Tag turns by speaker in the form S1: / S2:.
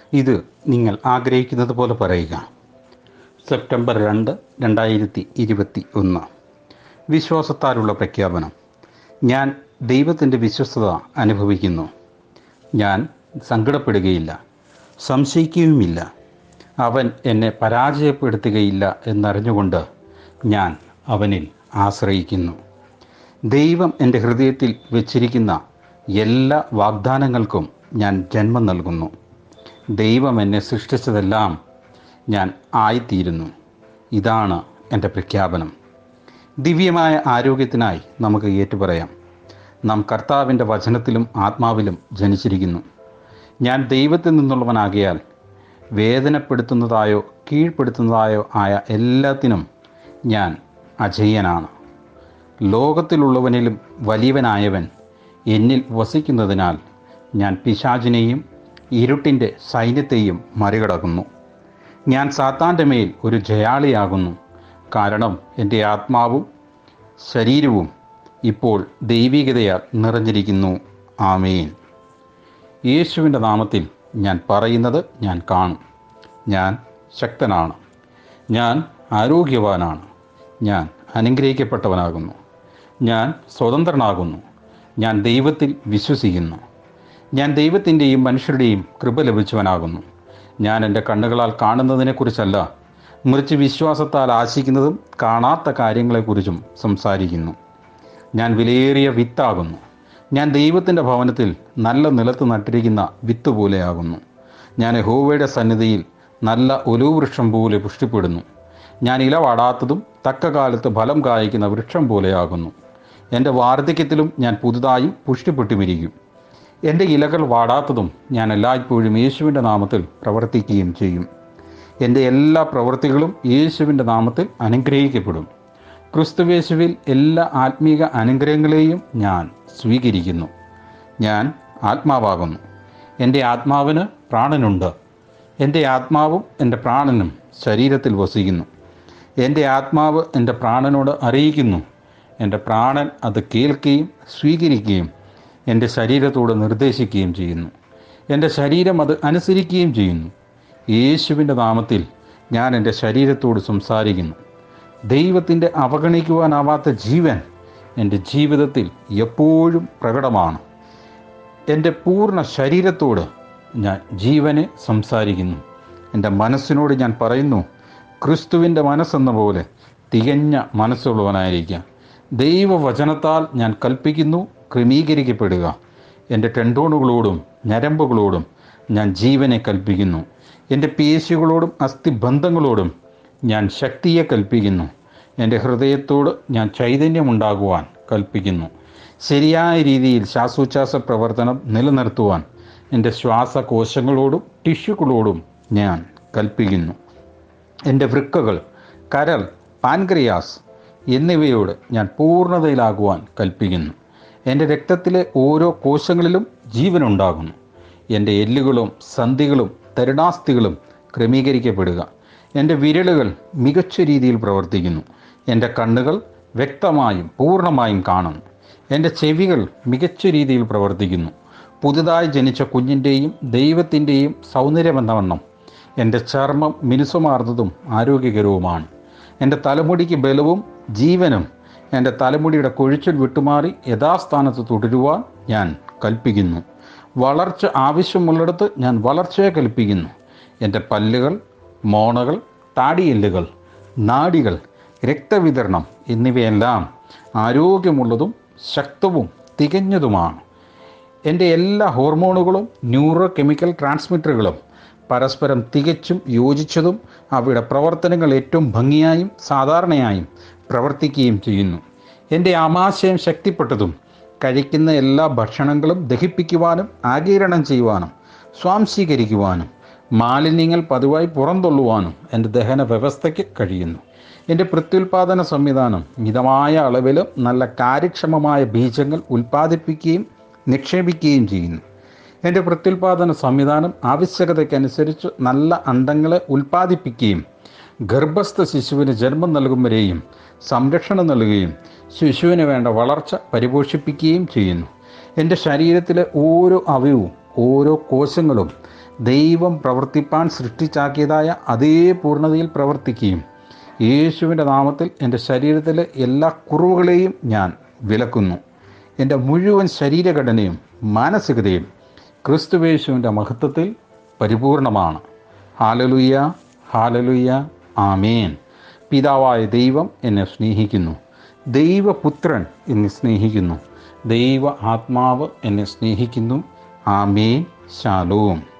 S1: ഇത് നിങ്ങൾ ആഗ്രഹിക്കുന്നത് പോലെ പറയുക സെപ്റ്റംബർ രണ്ട് രണ്ടായിരത്തി ഇരുപത്തി ഒന്ന് വിശ്വാസത്താലുള്ള പ്രഖ്യാപനം ഞാൻ ദൈവത്തിൻ്റെ വിശ്വസ്തത അനുഭവിക്കുന്നു ഞാൻ സങ്കടപ്പെടുകയില്ല സംശയിക്കുകയുമില്ല അവൻ എന്നെ പരാജയപ്പെടുത്തുകയില്ല എന്നറിഞ്ഞുകൊണ്ട് ഞാൻ അവനിൽ ആശ്രയിക്കുന്നു ദൈവം എൻ്റെ ഹൃദയത്തിൽ വെച്ചിരിക്കുന്ന എല്ലാ വാഗ്ദാനങ്ങൾക്കും ഞാൻ ജന്മം നൽകുന്നു ദൈവം എന്നെ സൃഷ്ടിച്ചതെല്ലാം ഞാൻ ആയിത്തീരുന്നു ഇതാണ് എൻ്റെ പ്രഖ്യാപനം ദിവ്യമായ ആരോഗ്യത്തിനായി നമുക്ക് ഏറ്റുപറയാം നാം കർത്താവിൻ്റെ വചനത്തിലും ആത്മാവിലും ജനിച്ചിരിക്കുന്നു ഞാൻ ദൈവത്തിൽ നിന്നുള്ളവനാകിയാൽ വേദനപ്പെടുത്തുന്നതായോ കീഴ്പ്പെടുത്തുന്നതായോ ആയ എല്ലാത്തിനും ഞാൻ അജയ്യനാണ് ലോകത്തിലുള്ളവനിലും വലിയവനായവൻ എന്നിൽ വസിക്കുന്നതിനാൽ ഞാൻ പിശാചിനെയും ഇരുട്ടിൻ്റെ സൈന്യത്തെയും മറികടക്കുന്നു ഞാൻ സാത്താൻ്റെ മേൽ ഒരു ജയാളിയാകുന്നു കാരണം എൻ്റെ ആത്മാവും ശരീരവും ഇപ്പോൾ ദൈവികതയാൽ നിറഞ്ഞിരിക്കുന്നു ആമേൻ യേശുവിൻ്റെ നാമത്തിൽ ഞാൻ പറയുന്നത് ഞാൻ കാണും ഞാൻ ശക്തനാണ് ഞാൻ ആരോഗ്യവാനാണ് ഞാൻ അനുഗ്രഹിക്കപ്പെട്ടവനാകുന്നു ഞാൻ സ്വതന്ത്രനാകുന്നു ഞാൻ ദൈവത്തിൽ വിശ്വസിക്കുന്നു ഞാൻ ദൈവത്തിൻ്റെയും മനുഷ്യരുടെയും കൃപ ലഭിച്ചവനാകുന്നു ഞാൻ എൻ്റെ കണ്ണുകളാൽ കാണുന്നതിനെക്കുറിച്ചല്ല മറിച്ച് വിശ്വാസത്താൽ ആശിക്കുന്നതും കാണാത്ത കാര്യങ്ങളെക്കുറിച്ചും സംസാരിക്കുന്നു ഞാൻ വിലയേറിയ വിത്താകുന്നു ഞാൻ ദൈവത്തിൻ്റെ ഭവനത്തിൽ നല്ല നിലത്ത് നട്ടിരിക്കുന്ന വിത്ത് പോലെയാകുന്നു ഞാൻ യഹോവയുടെ സന്നിധിയിൽ നല്ല ഒലുവൃക്ഷം പോലെ പുഷ്ടിപ്പെടുന്നു ഞാൻ ഇല വാടാത്തതും തക്ക കാലത്ത് ഫലം കായ്ക്കുന്ന വൃക്ഷം പോലെയാകുന്നു എൻ്റെ വാർദ്ധക്യത്തിലും ഞാൻ പുതുതായും പുഷ്ടിപ്പെട്ടുമിരിക്കും എൻ്റെ ഇലകൾ വാടാത്തതും ഞാൻ എല്ലായ്പ്പോഴും യേശുവിൻ്റെ നാമത്തിൽ പ്രവർത്തിക്കുകയും ചെയ്യും എൻ്റെ എല്ലാ പ്രവൃത്തികളും യേശുവിൻ്റെ നാമത്തിൽ അനുഗ്രഹിക്കപ്പെടും ക്രിസ്തുവേശുവിൽ എല്ലാ ആത്മീക അനുഗ്രഹങ്ങളെയും ഞാൻ സ്വീകരിക്കുന്നു ഞാൻ ആത്മാവാകുന്നു എൻ്റെ ആത്മാവിന് പ്രാണനുണ്ട് എൻ്റെ ആത്മാവും എൻ്റെ പ്രാണനും ശരീരത്തിൽ വസിക്കുന്നു എൻ്റെ ആത്മാവ് എൻ്റെ പ്രാണനോട് അറിയിക്കുന്നു എൻ്റെ പ്രാണൻ അത് കേൾക്കുകയും സ്വീകരിക്കുകയും എൻ്റെ ശരീരത്തോട് നിർദ്ദേശിക്കുകയും ചെയ്യുന്നു എൻ്റെ ശരീരം അത് അനുസരിക്കുകയും ചെയ്യുന്നു യേശുവിൻ്റെ നാമത്തിൽ ഞാൻ എൻ്റെ ശരീരത്തോട് സംസാരിക്കുന്നു ദൈവത്തിൻ്റെ അവഗണിക്കുവാനാവാത്ത ജീവൻ എൻ്റെ ജീവിതത്തിൽ എപ്പോഴും പ്രകടമാണ് എൻ്റെ പൂർണ്ണ ശരീരത്തോട് ഞാൻ ജീവനെ സംസാരിക്കുന്നു എൻ്റെ മനസ്സിനോട് ഞാൻ പറയുന്നു ക്രിസ്തുവിൻ്റെ മനസ്സെന്ന പോലെ തികഞ്ഞ മനസ്സുള്ളവനായിരിക്കുക ദൈവവചനത്താൽ ഞാൻ കൽപ്പിക്കുന്നു ക്രമീകരിക്കപ്പെടുക എൻ്റെ ടെൻഡോണുകളോടും ഞരമ്പുകളോടും ഞാൻ ജീവനെ കൽപ്പിക്കുന്നു എൻ്റെ പേശികളോടും അസ്ഥിബന്ധങ്ങളോടും ഞാൻ ശക്തിയെ കൽപ്പിക്കുന്നു എൻ്റെ ഹൃദയത്തോട് ഞാൻ ചൈതന്യമുണ്ടാകുവാൻ കൽപ്പിക്കുന്നു ശരിയായ രീതിയിൽ ശ്വാസോച്ഛ്വാസ പ്രവർത്തനം നിലനിർത്തുവാൻ എൻ്റെ ശ്വാസകോശങ്ങളോടും ടിഷ്യൂകളോടും ഞാൻ കൽപ്പിക്കുന്നു എൻ്റെ വൃക്കകൾ കരൾ പാൻക്രിയാസ് എന്നിവയോട് ഞാൻ പൂർണ്ണതയിലാകുവാൻ കൽപ്പിക്കുന്നു എൻ്റെ രക്തത്തിലെ ഓരോ കോശങ്ങളിലും ജീവനുണ്ടാകുന്നു എൻ്റെ എല്ലുകളും സന്ധികളും തരുണാസ്ഥികളും ക്രമീകരിക്കപ്പെടുക എൻ്റെ വിരലുകൾ മികച്ച രീതിയിൽ പ്രവർത്തിക്കുന്നു എൻ്റെ കണ്ണുകൾ വ്യക്തമായും പൂർണ്ണമായും കാണുന്നു എൻ്റെ ചെവികൾ മികച്ച രീതിയിൽ പ്രവർത്തിക്കുന്നു പുതുതായി ജനിച്ച കുഞ്ഞിൻ്റെയും ദൈവത്തിൻ്റെയും സൗന്ദര്യമെന്നവണ്ണം എൻ്റെ ചർമ്മം മിനുസമാർന്നതും ആരോഗ്യകരവുമാണ് എൻ്റെ തലമുടിക്ക് ബലവും ജീവനും എൻ്റെ തലമുടിയുടെ കൊഴിച്ചിൽ വിട്ടുമാറി യഥാസ്ഥാനത്ത് തുടരുവാൻ ഞാൻ കൽപ്പിക്കുന്നു വളർച്ച ആവശ്യമുള്ളിടത്ത് ഞാൻ വളർച്ചയെ കൽപ്പിക്കുന്നു എൻ്റെ പല്ലുകൾ മോണകൾ താടിയെല്ലുകൾ നാഡികൾ രക്തവിതരണം എന്നിവയെല്ലാം ആരോഗ്യമുള്ളതും ശക്തവും തികഞ്ഞതുമാണ് എൻ്റെ എല്ലാ ഹോർമോണുകളും ന്യൂറോ കെമിക്കൽ ട്രാൻസ്മിറ്ററുകളും പരസ്പരം തികച്ചും യോജിച്ചതും അവയുടെ പ്രവർത്തനങ്ങൾ ഏറ്റവും ഭംഗിയായും സാധാരണയായും പ്രവർത്തിക്കുകയും ചെയ്യുന്നു എൻ്റെ ആമാശയം ശക്തിപ്പെട്ടതും കഴിക്കുന്ന എല്ലാ ഭക്ഷണങ്ങളും ദഹിപ്പിക്കുവാനും ആഗീരണം ചെയ്യുവാനും സ്വാംശീകരിക്കുവാനും മാലിന്യങ്ങൾ പതിവായി പുറന്തള്ളുവാനും എൻ്റെ ദഹന വ്യവസ്ഥയ്ക്ക് കഴിയുന്നു എൻ്റെ പ്രത്യുൽപാദന സംവിധാനം മിതമായ അളവിലും നല്ല കാര്യക്ഷമമായ ബീജങ്ങൾ ഉൽപ്പാദിപ്പിക്കുകയും നിക്ഷേപിക്കുകയും ചെയ്യുന്നു എൻ്റെ പ്രത്യുൽപാദന സംവിധാനം ആവശ്യകതയ്ക്കനുസരിച്ച് നല്ല അണ്ടങ്ങളെ ഉൽപ്പാദിപ്പിക്കുകയും ഗർഭസ്ഥ ശിശുവിന് ജന്മം നൽകും വരെയും സംരക്ഷണം നൽകുകയും ശിശുവിന് വേണ്ട വളർച്ച പരിപോഷിപ്പിക്കുകയും ചെയ്യുന്നു എൻ്റെ ശരീരത്തിലെ ഓരോ അവയവും ഓരോ കോശങ്ങളും ദൈവം പ്രവർത്തിപ്പാൻ സൃഷ്ടിച്ചാക്കിയതായ അതേ പൂർണ്ണതയിൽ പ്രവർത്തിക്കുകയും യേശുവിൻ്റെ നാമത്തിൽ എൻ്റെ ശരീരത്തിലെ എല്ലാ കുറവുകളെയും ഞാൻ വിലക്കുന്നു എൻ്റെ മുഴുവൻ ശരീരഘടനയും മാനസികതയും ക്രിസ്തുവേശുവിൻ്റെ മഹത്വത്തിൽ പരിപൂർണമാണ് ഹാലലുയ്യ ഹാലലുയ്യ ആമേൻ പിതാവായ ദൈവം എന്നെ സ്നേഹിക്കുന്നു ദൈവപുത്രൻ എന്നെ സ്നേഹിക്കുന്നു ദൈവ ആത്മാവ് എന്നെ സ്നേഹിക്കുന്നു ആമേൻ ശാലോം